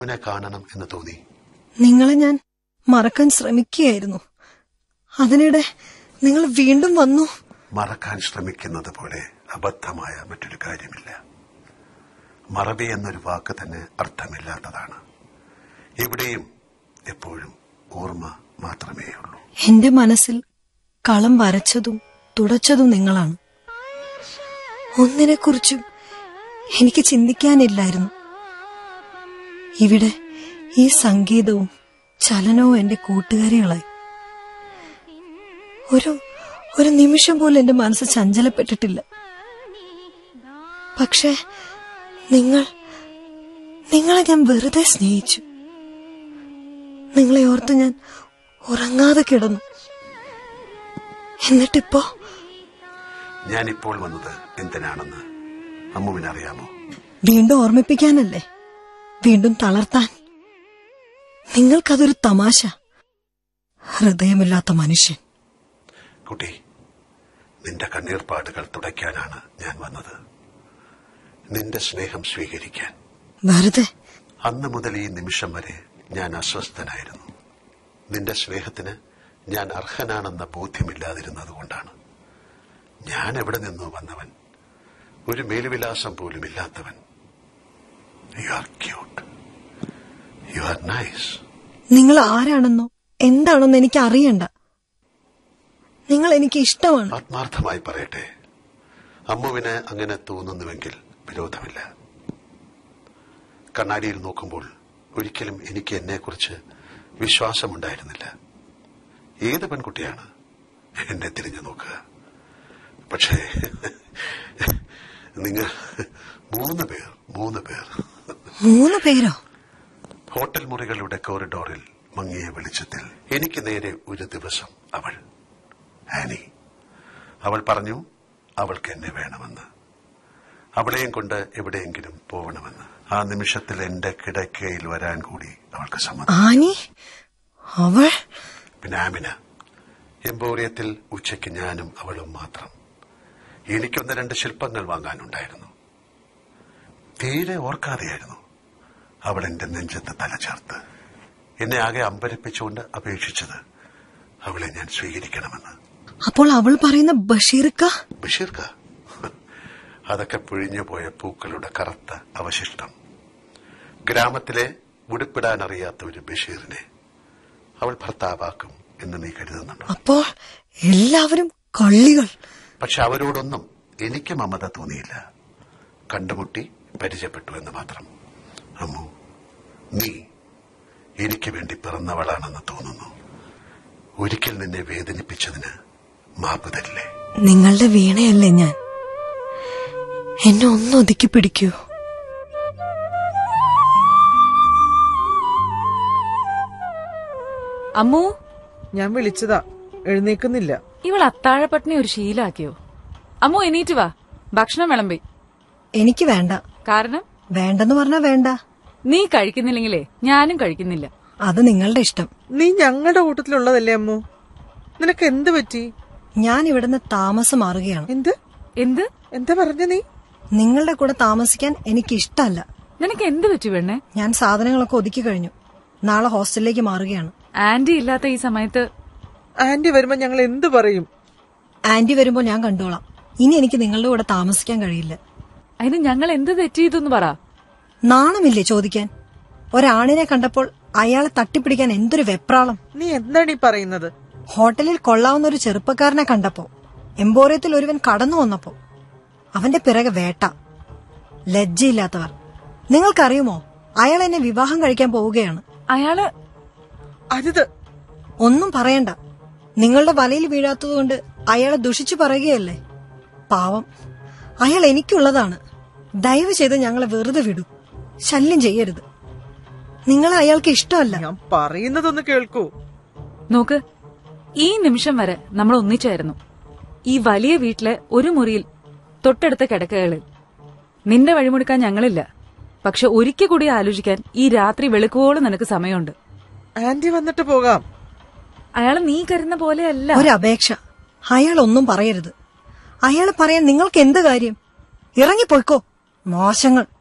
അവനെ കാണണം എന്ന് തോന്നി നിങ്ങളെ ഞാൻ മറക്കാൻ ശ്രമിക്കുകയായിരുന്നു അതിനിടെ നിങ്ങൾ വീണ്ടും വന്നു മറക്കാൻ ശ്രമിക്കുന്നത് പോലെ അബദ്ധമായ മറ്റൊരു കാര്യമില്ല മറവി എന്നൊരു വാക്ക് തന്നെ അർത്ഥമില്ലാത്തതാണ് എവിടെയും എപ്പോഴും ഓർമ്മ മാത്രമേ ഉള്ളൂ എന്റെ മനസ്സിൽ കളം വരച്ചതും തുടച്ചതും നിങ്ങളാണ് ഒന്നിനെക്കുറിച്ചും എനിക്ക് ചിന്തിക്കാനില്ലായിരുന്നു ഇവിടെ ഈ സംഗീതവും ചലനവും എന്റെ കൂട്ടുകാരികളായി ഒരു ഒരു നിമിഷം പോലും എന്റെ മനസ്സ് ചഞ്ചലപ്പെട്ടിട്ടില്ല പക്ഷേ നിങ്ങൾ നിങ്ങളെ ഞാൻ വെറുതെ സ്നേഹിച്ചു നിങ്ങളെ ഓർത്ത് ഞാൻ ഉറങ്ങാതെ കിടന്നു എന്നിട്ടിപ്പോ ഞാനിപ്പോൾ വന്നത് എന്തിനാണെന്ന് അമ്മുവിനറിയാമോ വീണ്ടും ഓർമ്മിപ്പിക്കാനല്ലേ വീണ്ടും തളർത്താൻ നിങ്ങൾക്കതൊരു തമാശ ഹൃദയമില്ലാത്ത മനുഷ്യൻ കുട്ടി നിന്റെ കണ്ണീർപ്പാടുകൾ തുടയ്ക്കാനാണ് ഞാൻ വന്നത് നിന്റെ സ്നേഹം സ്വീകരിക്കാൻ വെറുതെ അന്ന് മുതൽ ഈ നിമിഷം വരെ ഞാൻ അസ്വസ്ഥനായിരുന്നു നിന്റെ സ്നേഹത്തിന് ഞാൻ അർഹനാണെന്ന ബോധ്യമില്ലാതിരുന്നതുകൊണ്ടാണ് ഞാൻ എവിടെ നിന്നോ വന്നവൻ ഒരു മേലുവിലാസം പോലും ഇല്ലാത്തവൻ you are cute you are nice നിങ്ങൾ ആരാണെന്നോ എന്താണെന്നോ എനിക്ക് അറിയണ്ട നിങ്ങൾ എനിക്ക് ഇഷ്ടമാണ് ആത്മാർത്ഥമായി പറയട്ടെ അമ്മുവിന് അങ്ങനെ തോന്നുന്നുവെങ്കിൽ വിരോധമില്ല കണ്ണാടിയിൽ നോക്കുമ്പോൾ ഒരിക്കലും എനിക്ക് എന്നെക്കുറിച്ച് വിശ്വാസമുണ്ടായിരുന്നില്ല ഏത് പെൺകുട്ടിയാണ് എന്നെ തിരിഞ്ഞു നോക്കുക പക്ഷേ നിങ്ങൾ മൂന്ന് പേർ മൂന്ന് പേർ മൂന്ന് പേരോ ഹോട്ടൽ മുറികളുടെ കോറിഡോറിൽ മങ്ങിയ വെളിച്ചത്തിൽ എനിക്ക് നേരെ ഒരു ദിവസം അവൾ ആനി അവൾ പറഞ്ഞു അവൾക്ക് എന്നെ വേണമെന്ന് അവളെയും കൊണ്ട് എവിടെയെങ്കിലും പോകണമെന്ന് ആ നിമിഷത്തിൽ എന്റെ കിടക്കയിൽ വരാൻ കൂടി അവൾക്ക് സമ്മതം ആനി അവൾ പിന്നെ ആമിന എംപോറിയത്തിൽ ഉച്ചയ്ക്ക് ഞാനും അവളും മാത്രം എനിക്കൊന്ന് രണ്ട് ശില്പങ്ങൾ വാങ്ങാനുണ്ടായിരുന്നു തീരെ ഓർക്കാതെയായിരുന്നു അവൾ എന്റെ നെഞ്ചത്ത് തലചേർത്ത് എന്നെ ആകെ അമ്പരപ്പിച്ചുകൊണ്ട് അപേക്ഷിച്ചത് അവളെ ഞാൻ സ്വീകരിക്കണമെന്ന് അപ്പോൾ അവൾ പറയുന്ന ബഷീർക്ക ബഷീർക്ക അതൊക്കെ പിഴിഞ്ഞു പോയ പൂക്കളുടെ കറുത്ത അവശിഷ്ടം ഗ്രാമത്തിലെ ഉടുപ്പിടാൻ അറിയാത്ത ഒരു ബഷീറിനെ അവൾ ഭർത്താവാക്കും എന്ന് നീ കരുതുന്നുണ്ടോ അപ്പോൾ എല്ലാവരും കള്ളികൾ പക്ഷെ അവരോടൊന്നും എനിക്ക് മമത തോന്നിയില്ല കണ്ടുമുട്ടി പരിചയപ്പെട്ടു എന്ന് മാത്രം അമ്മു നീ എനിക്ക് വേണ്ടി പിറന്നവളാണെന്ന് തോന്നുന്നു ഒരിക്കൽ നിന്നെ വേദനിപ്പിച്ചതിന് മാപ്പ് തരില്ലേ നിങ്ങളുടെ വീണയല്ലേ ഞാൻ എന്നെ ഒന്ന് ഒതുക്കി പിടിക്കൂ അമ്മു ഞാൻ വിളിച്ചതാ എഴുന്നേക്കുന്നില്ല ഇവൾ അത്താഴപ്പട്ടിണി ഒരു ശീലാക്കിയോ അമ്മു എണീറ്റ് വാ ഭക്ഷണം വിളമ്പി എനിക്ക് വേണ്ട കാരണം വേണ്ടെന്ന് പറഞ്ഞാ വേണ്ട നീ കഴിക്കുന്നില്ലെങ്കിലേ ഞാനും കഴിക്കുന്നില്ല അത് നിങ്ങളുടെ ഇഷ്ടം നീ ഞങ്ങളുടെ കൂട്ടത്തിലുള്ളതല്ലേ അമ്മു നിനക്ക് എന്ത് പറ്റി ഞാൻ ഇവിടുന്ന് താമസം മാറുകയാണ് എന്ത് എന്ത് എന്താ പറഞ്ഞ നീ നിങ്ങളുടെ കൂടെ താമസിക്കാൻ എനിക്ക് ഇഷ്ടമല്ല നിനക്ക് എന്ത് പറ്റി പെണ്ണെ ഞാൻ സാധനങ്ങളൊക്കെ ഒതുക്കി കഴിഞ്ഞു നാളെ ഹോസ്റ്റലിലേക്ക് മാറുകയാണ് ആന്റി ഇല്ലാത്ത ഈ സമയത്ത് ആന്റി വരുമ്പോ ഞങ്ങൾ എന്ത് പറയും ആന്റി വരുമ്പോൾ ഞാൻ കണ്ടോളാം ഇനി എനിക്ക് നിങ്ങളുടെ കൂടെ താമസിക്കാൻ കഴിയില്ല അതിന് ഞങ്ങൾ എന്ത് തെറ്റ് ചെയ്തെന്ന് പറ നാണമില്ലേ ചോദിക്കാൻ ഒരാണിനെ കണ്ടപ്പോൾ അയാളെ തട്ടിപ്പിടിക്കാൻ എന്തൊരു വെപ്രാളം നീ എന്താണ് ഈ പറയുന്നത് ഹോട്ടലിൽ കൊള്ളാവുന്ന ഒരു ചെറുപ്പക്കാരനെ കണ്ടപ്പോ എംബോറിയത്തിൽ ഒരുവൻ കടന്നു വന്നപ്പോ അവന്റെ പിറകെ വേട്ട ലജ്ജയില്ലാത്തവർ നിങ്ങൾക്കറിയുമോ അയാൾ എന്നെ വിവാഹം കഴിക്കാൻ പോവുകയാണ് അയാള് അരുത് ഒന്നും പറയണ്ട നിങ്ങളുടെ വലയിൽ വീഴാത്തതുകൊണ്ട് അയാളെ ദുഷിച്ചു പറയുകയല്ലേ പാവം അയാൾ എനിക്കുള്ളതാണ് ദയവ് ചെയ്ത് ഞങ്ങളെ വെറുതെ വിടൂ ശല്യം ചെയ്യരുത് നിങ്ങളെ അയാൾക്ക് ഇഷ്ടമല്ല ഞാൻ പറയുന്നതൊന്ന് കേൾക്കൂ നോക്ക് ഈ നിമിഷം വരെ നമ്മൾ ഒന്നിച്ചായിരുന്നു ഈ വലിയ വീട്ടിലെ ഒരു മുറിയിൽ തൊട്ടടുത്ത കിടക്കകളിൽ നിന്റെ വഴിമുടുക്കാൻ ഞങ്ങളില്ല പക്ഷെ ഒരിക്കൽ കൂടി ആലോചിക്കാൻ ഈ രാത്രി വെളുക്കുവോളം നിനക്ക് സമയമുണ്ട് ആന്റി വന്നിട്ട് പോകാം അയാൾ നീ കരുന്ന പോലെയല്ല ഒരു അപേക്ഷ അയാൾ ഒന്നും പറയരുത് അയാൾ പറയാൻ നിങ്ങൾക്ക് എന്ത് കാര്യം ഇറങ്ങിപ്പോയിക്കോ മോശങ്ങൾ